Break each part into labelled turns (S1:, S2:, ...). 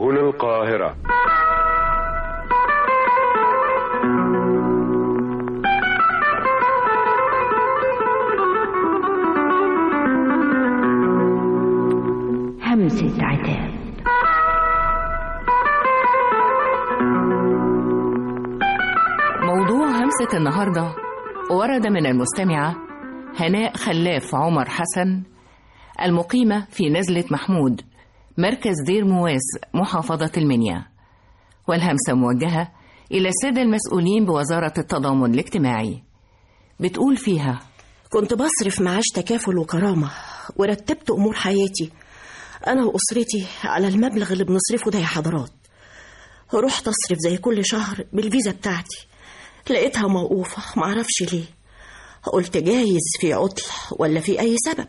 S1: هنا القاهرة
S2: همسة عتاب
S3: موضوع همسة النهاردة ورد من المستمعة هناء خلاف عمر حسن المقيمة في نزلة محمود مركز دير مواس محافظة المنيا والهمسة موجهة إلى السادة المسؤولين بوزارة التضامن الاجتماعي بتقول فيها
S4: كنت بصرف معاش تكافل وكرامة ورتبت أمور حياتي أنا وأسرتي على المبلغ اللي بنصرفه ده يا حضرات رحت أصرف زي كل شهر بالفيزا بتاعتي لقيتها موقوفة معرفش ليه قلت جايز في عطل ولا في أي سبب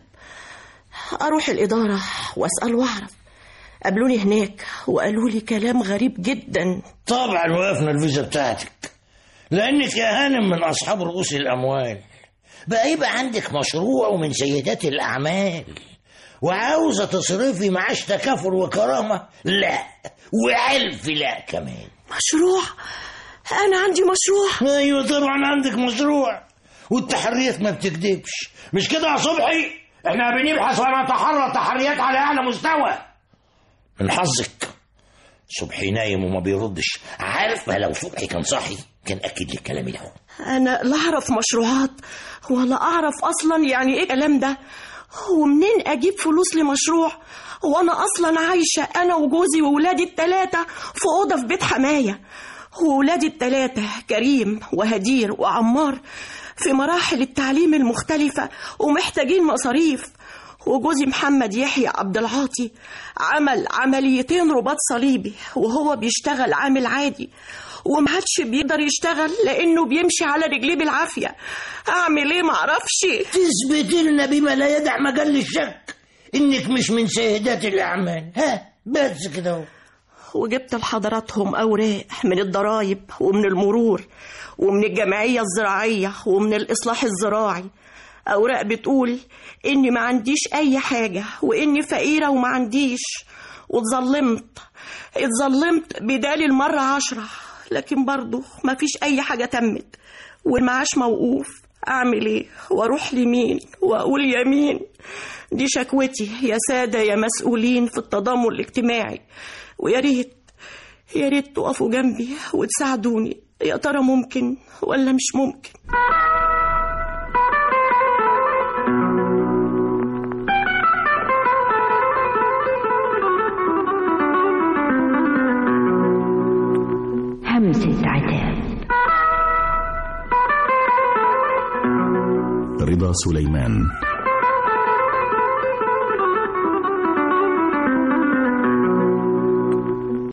S4: أروح الإدارة وأسأل وأعرف قابلوني هناك وقالوا لي كلام غريب جدا
S5: طبعا وقفنا الفيزا بتاعتك لانك يا هانم من اصحاب رؤوس الاموال بقى يبقى عندك مشروع ومن سيدات الاعمال وعاوزه تصرفي معاش تكافل وكرامه لا والف لا كمان
S4: مشروع أنا عندي مشروع
S5: ايوه طبعا عندك مشروع والتحريات ما بتكذبش مش كده يا صبحي احنا بنبحث ونتحرى تحريات على اعلى مستوى من حظك صبحي نايم وما بيردش عارفه لو صبحي كان صاحي كان اكد لي كلامي ده
S4: أنا لا أعرف مشروعات ولا أعرف أصلا يعني إيه الكلام ده ومنين أجيب فلوس لمشروع وأنا أصلا عايشة أنا وجوزي وولادي التلاتة في أوضة في بيت حماية وولادي التلاتة كريم وهدير وعمار في مراحل التعليم المختلفة ومحتاجين مصاريف وجوزي محمد يحيى عبد العاطي عمل عمليتين رباط صليبي وهو بيشتغل عامل عادي ومعادش بيقدر يشتغل لانه بيمشي على رجليه بالعافيه اعمل ايه معرفش
S5: تثبت لنا بما لا يدع مجال للشك انك مش من سيدات الاعمال ها بس كده اهو
S4: وجبت لحضراتهم اوراق من الضرايب ومن المرور ومن الجمعيه الزراعيه ومن الاصلاح الزراعي اوراق بتقول اني ما عنديش اي حاجه واني فقيره وما عنديش واتظلمت اتظلمت بدال المره عشرة لكن برضه ما فيش اي حاجه تمت والمعاش موقوف اعمل ايه واروح لمين واقول يمين دي شكوتي يا ساده يا مسؤولين في التضامن الاجتماعي ويا ريت يا ريت تقفوا جنبي وتساعدوني يا ترى ممكن ولا مش ممكن
S2: همسة عتاب
S6: رضا سليمان